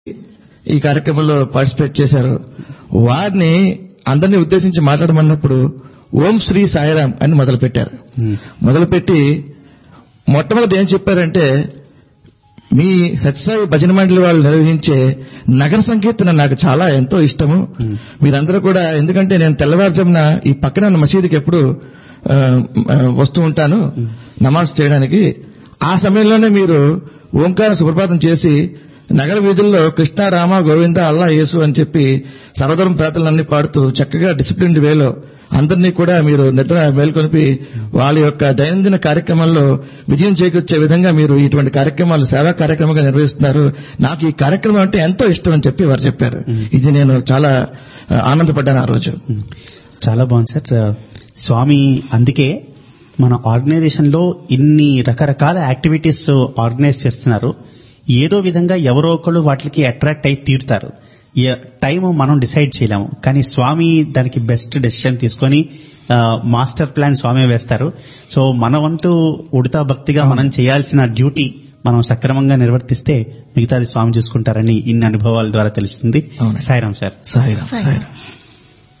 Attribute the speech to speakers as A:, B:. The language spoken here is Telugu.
A: ఈ కార్యక్రమంలో పార్టిసిపేట్ చేశారు వారిని అందరినీ ఉద్దేశించి మాట్లాడమన్నప్పుడు ఓం శ్రీ సాయిరాం అని మొదలుపెట్టారు మొదలుపెట్టి మొట్టమొదటి ఏం చెప్పారంటే మీ సత్యసాయి భజన మండలి వాళ్ళు నిర్వహించే నగర సంకీర్తన నాకు చాలా ఎంతో ఇష్టము మీరందరూ కూడా ఎందుకంటే నేను తెల్లవారుజామున ఈ పక్కన ఉన్న మసీదుకి ఎప్పుడు ఆ, ఆ, వస్తూ ఉంటాను నమాజ్ చేయడానికి ఆ సమయంలోనే మీరు ఓంకార సుప్రభాతం చేసి నగర వీధుల్లో కృష్ణ రామ గోవింద అల్లా యేసు అని చెప్పి సర్వధర్మ ప్రార్థనలన్నీ పాడుతూ చక్కగా డిసిప్లిన్డ్ వేలో అందరినీ కూడా మీరు నిద్ర మేల్కొనిపి వాళ్ళ యొక్క దైనందిన కార్యక్రమంలో విజయం చేకూర్చే విధంగా మీరు ఇటువంటి కార్యక్రమాలు సేవా కార్యక్రమంగా నిర్వహిస్తున్నారు నాకు ఈ కార్యక్రమం అంటే ఎంతో ఇష్టం అని చెప్పి వారు చెప్పారు ఇది నేను చాలా ఆ, ఆనందపడ్డాను ఆ రోజు
B: చాలా బాగుంది సార్ స్వామి అందుకే మన ఆర్గనైజేషన్ లో ఇన్ని రకరకాల యాక్టివిటీస్ ఆర్గనైజ్ చేస్తున్నారు ఏదో విధంగా ఎవరో ఒకళ్ళు వాటికి అట్రాక్ట్ అయి తీరుతారు టైం మనం డిసైడ్ చేయలేము కానీ స్వామి దానికి బెస్ట్ డెసిషన్ తీసుకొని ఆ, మాస్టర్ ప్లాన్ స్వామి వేస్తారు సో మన వంతు ఉడతా భక్తిగా మనం చేయాల్సిన డ్యూటీ మనం సక్రమంగా నిర్వర్తిస్తే మిగతాది స్వామి చూసుకుంటారని ఇన్ని అనుభవాల ద్వారా తెలుస్తుంది
A: అవునండి.
B: సాయిరాం సార్
A: సాయిరాం
C: సాయిరాం.
A: సాయిరాం